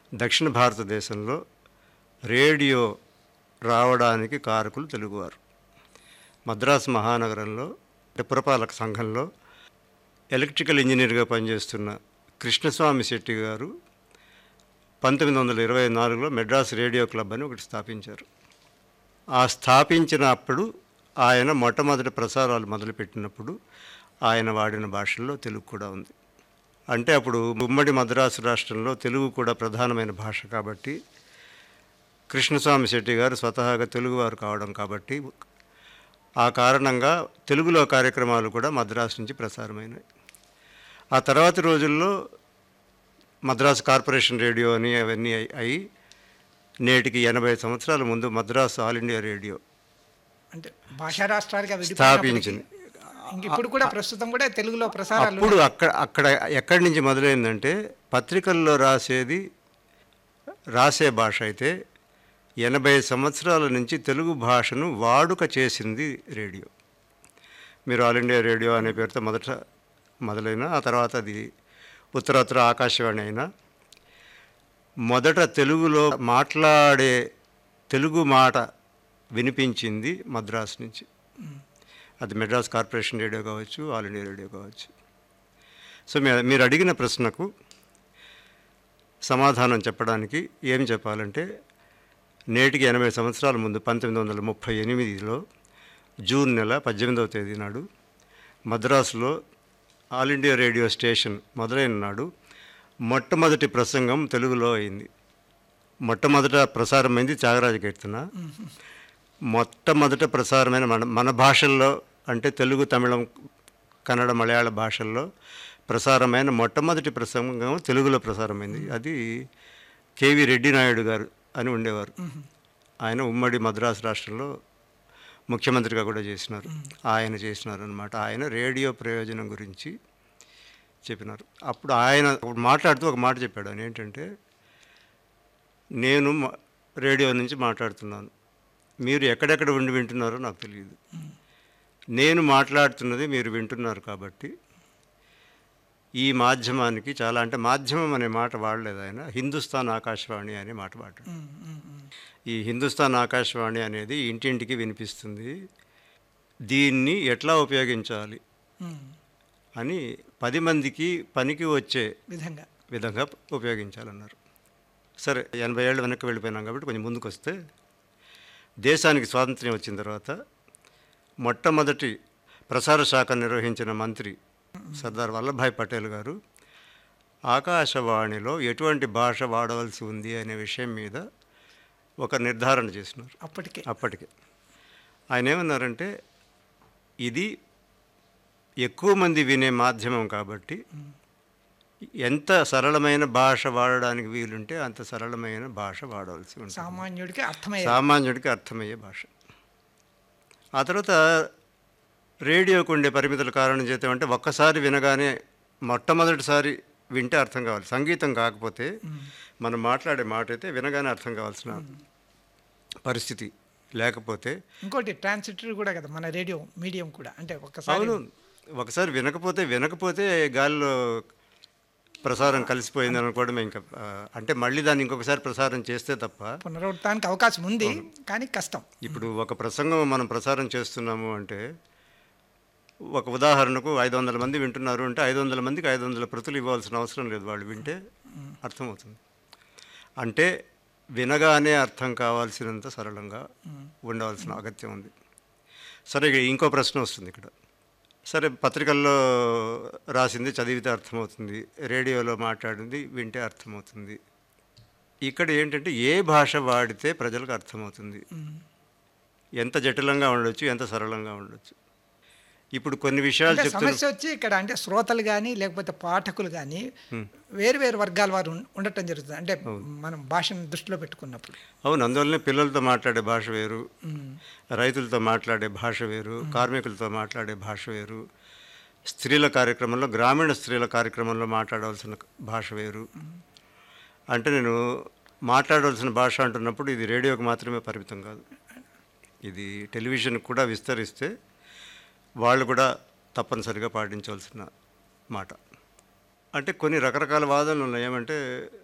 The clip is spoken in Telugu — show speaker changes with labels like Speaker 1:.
Speaker 1: దక్షిణ భారతదేశంలో రేడియో రావడానికి కారకులు తెలుగువారు మద్రాసు మహానగరంలో అంటే పురపాలక సంఘంలో ఎలక్ట్రికల్ ఇంజనీర్గా పనిచేస్తున్న కృష్ణస్వామి శెట్టి గారు పంతొమ్మిది వందల ఇరవై నాలుగులో మెడ్రాస్ రేడియో క్లబ్ అని ఒకటి స్థాపించారు ఆ స్థాపించినప్పుడు ఆయన మొట్టమొదటి ప్రసారాలు మొదలుపెట్టినప్పుడు ఆయన వాడిన భాషల్లో తెలుగు కూడా ఉంది అంటే అప్పుడు ఉమ్మడి మద్రాసు రాష్ట్రంలో తెలుగు కూడా ప్రధానమైన భాష కాబట్టి కృష్ణస్వామి శెట్టి గారు స్వతహాగా తెలుగువారు కావడం కాబట్టి ఆ కారణంగా తెలుగులో కార్యక్రమాలు కూడా మద్రాసు నుంచి ప్రసారమైనాయి ఆ తర్వాతి రోజుల్లో మద్రాసు కార్పొరేషన్ రేడియో అని అవన్నీ అయి- అయి నేటికి ఎనభై సంవత్సరాల ముందు మద్రాసు ఆల్ ఇండియా రేడియో
Speaker 2: అంటే భాషా రాష్ట్రాలుగా
Speaker 1: స్థాపించింది.
Speaker 2: ఇంక ఇప్పుడు కూడా ప్రస్తుతం కూడా తెలుగులో ప్రసారాలు
Speaker 1: అప్పుడు అక్కడ అక్కడ ఎక్కడి నుంచి మొదలైందంటే పత్రికల్లో రాసేది రాసే భాష అయితే ఎనభై సంవత్సరాల నుంచి తెలుగు భాషను వాడుక చేసింది రేడియో మీరు ఆల్ ఇండియా రేడియో అనే పేరుతో మొదట మొదలైన ఆ తర్వాత అది ఉత్తరోత్తర ఆకాశవాణి అయినా మొదట తెలుగులో మాట్లాడే తెలుగు మాట వినిపించింది మద్రాసు నుంచి అది మెడ్రాస్ కార్పొరేషన్ రేడియో కావచ్చు ఆల్ ఇండియా రేడియో కావచ్చు సో మీ- మీరు అడిగిన ప్రశ్నకు సమాధానం చెప్పడానికి ఏం చెప్పాలంటే నేటికి ఎనభై సంవత్సరాల ముందు పంతొమ్మిది వందల ముప్పై ఎనిమిదిలో జూన్ నెల పద్దెనిమిదవ తేదీ నాడు మద్రాసులో ఆల్ ఇండియా రేడియో స్టేషన్ మొదలైన నాడు మొట్టమొదటి ప్రసంగం తెలుగులో అయింది మొట్టమొదట ప్రసారమైంది త్యాగరాజ కీర్తన మొట్టమొదట ప్రసారమైన మన మన భాషల్లో అంటే తెలుగు తమిళం కన్నడ మలయాళ భాషల్లో ప్రసారమైన మొట్టమొదటి ప్రసంగం తెలుగులో ప్రసారమైంది అది కేవి రెడ్డి నాయుడు గారు అని ఉండేవారు ఆయన ఉమ్మడి మద్రాసు రాష్ట్రంలో ముఖ్యమంత్రిగా కూడా చేసినారు ఆయన చేసినారు అనమాట ఆయన రేడియో ప్రయోజనం గురించి చెప్పినారు అప్పుడు ఆయన ఒకటి మాట్లాడుతూ ఒక మాట చెప్పాడు ఆయన ఏంటంటే నేను మ- రేడియో నుంచి మాట్లాడుతున్నాను మీరు ఎక్కడెక్కడ ఉండి వింటున్నారో నాకు తెలియదు నేను మాట్లాడుతున్నది మీరు వింటున్నారు కాబట్టి ఈ మాధ్యమానికి చాలా అంటే మాధ్యమం అనే మాట వాడలేదు ఆయన హిందుస్థాన్ ఆకాశవాణి అనే మాట వాడాడు ఈ హిందుస్థాన్ ఆకాశవాణి అనేది ఇంటింటికి వినిపిస్తుంది దీన్ని ఎట్లా ఉపయోగించాలి
Speaker 2: ఉమ్,
Speaker 1: అని పది మందికి పనికి వచ్చే
Speaker 2: విధంగా
Speaker 1: విధంగా ఉపయోగించాలన్నారు సరే ఎనభై ఏళ్ళు వెనక్కి వెళ్ళిపోయినాం కాబట్టి కొంచెం ముందుకు వస్తే దేశానికి స్వాతంత్ర్యం వచ్చిన తర్వాత మొట్టమొదటి ప్రసార శాఖ నిర్వహించిన మంత్రి సర్దార్ వల్లభాయ్ పటేల్ గారు ఆకాశవాణిలో ఎటువంటి భాష వాడవలసి ఉంది అనే విషయం మీద ఒక నిర్ధారణ చేసినారు
Speaker 2: అప్పటికే
Speaker 1: అప్పటికే ఆయన ఏమన్నారంటే ఇది ఎక్కువ మంది వినే మాధ్యమం కాబట్టి ఎంత సరళమైన భాష వాడడానికి వీలుంటే అంత సరళమైన భాష వాడవలసి ఉంటుంది
Speaker 2: సామాన్యుడికి అర్థమయ్యే
Speaker 1: సామాన్యుడికి అర్థమయ్యే భాష ఆ తర్వాత రేడియోకు ఉండే పరిమితుల కారణం చేత అంటే ఒక్కసారి వినగానే మొట్టమొదటిసారి వింటే అర్థం కావాలి సంగీతం కాకపోతే మనం మాట్లాడే మాట అయితే వినగానే అర్థం కావాల్సిన పరిస్థితి లేకపోతే
Speaker 2: ఇంకోటి ట్రాన్సిటర్ కూడా కదా మన రేడియో మీడియం కూడా అంటే ఒక్కసారి
Speaker 1: అవును ఒకసారి వినకపోతే వినకపోతే గాలిలో ప్రసారం కలిసిపోయింది అనుకోవడమే ఇంకా ఆ, అంటే మళ్ళీ దాన్ని ఇంకొకసారి ప్రసారం చేస్తే తప్ప
Speaker 2: పునరుత్థానికి అవకాశం ఉంది కానీ కష్టం
Speaker 1: ఇప్పుడు ఒక ప్రసంగం మనం ప్రసారం చేస్తున్నాము అంటే ఒక ఉదాహరణకు ఐదు వందల మంది వింటున్నారు అంటే ఐదు వందల మందికి ఐదు వందల ప్రతులు ఇవ్వాల్సిన అవసరం లేదు వాళ్ళు వింటే అర్థమవుతుంది అంటే వినగానే అర్థం కావాల్సినంత సరళంగా ఉండవలసిన అగత్యం ఉంది సరే ఇక ఇంకో ప్రశ్న వస్తుంది ఇక్కడ సరే పత్రికల్లో రాసింది చదివితే అర్థమవుతుంది రేడియోలో మాట్లాడింది వింటే అర్థమవుతుంది ఇక్కడ ఏంటంటే ఏ భాష వాడితే ప్రజలకు అర్థమవుతుంది ఎంత జటిలంగా ఉండొచ్చు ఎంత సరళంగా ఉండొచ్చు ఇప్పుడు కొన్ని విషయాలు
Speaker 2: అంటే
Speaker 1: చెప్తున్నా
Speaker 2: సమస్య వచ్చి ఇక్కడ అంటే శ్రోతలు కానీ లేకపోతే పాఠకులు కానీ వేరు వేరు వర్గాల వారు ఉం- ఉండటం జరుగుతుంది అంటే మనం భాషను దృష్టిలో పెట్టుకున్నప్పుడు
Speaker 1: అవును అందువల్లనే పిల్లలతో మాట్లాడే భాష వేరు రైతులతో మాట్లాడే భాష వేరు కార్మికులతో మాట్లాడే భాష వేరు స్త్రీల కార్యక్రమంలో గ్రామీణ స్త్రీల కార్యక్రమంలో మాట్లాడవలసిన భాష వేరు అంటే నేను మాట్లాడవలసిన భాష అంటున్నప్పుడు ఇది రేడియోకి మాత్రమే పరిమితం కాదు ఇది టెలివిజన్కి కూడా విస్తరిస్తే వాళ్ళు కూడా తప్పనిసరిగా పాటించవలసిన మాట అంటే కొన్ని రకరకాల వాదనలు ఉన్నాయి ఏమంటే